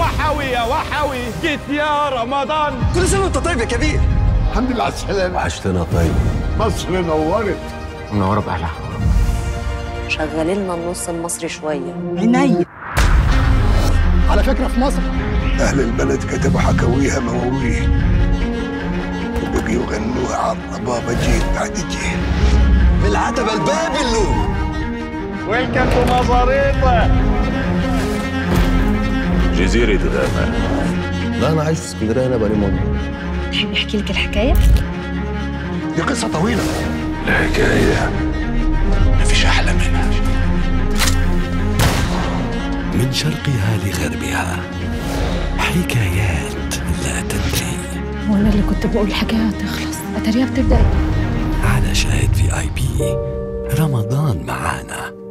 وحوي يا وحوي جيت يا رمضان كل سنه وانت طيب يا كبير الحمد لله على السلامة وحشتنا طيب مصر نورت منورة بأهلها شغلي لنا النص المصري شويه عيني على فكرة في مصر أهل البلد كتبوا حكاويها مواويل وبقوا يغنوها على بابا جيل بعد جيل بالعتبه الباب اللوم ويلكم تو مزاريطه جزيرة غامة لا أنا عايش في اسكندرية هنا بقالي مدة تحب احكي لك الحكايه دي قصة طويلة الحكاية مفيش أحلى منها من شرقها لغربها حكايات لا تنتهي وانا اللي كنت بقول الحكايه هتخلص اتاريها بتبدا على شاهد في اي بي رمضان معانا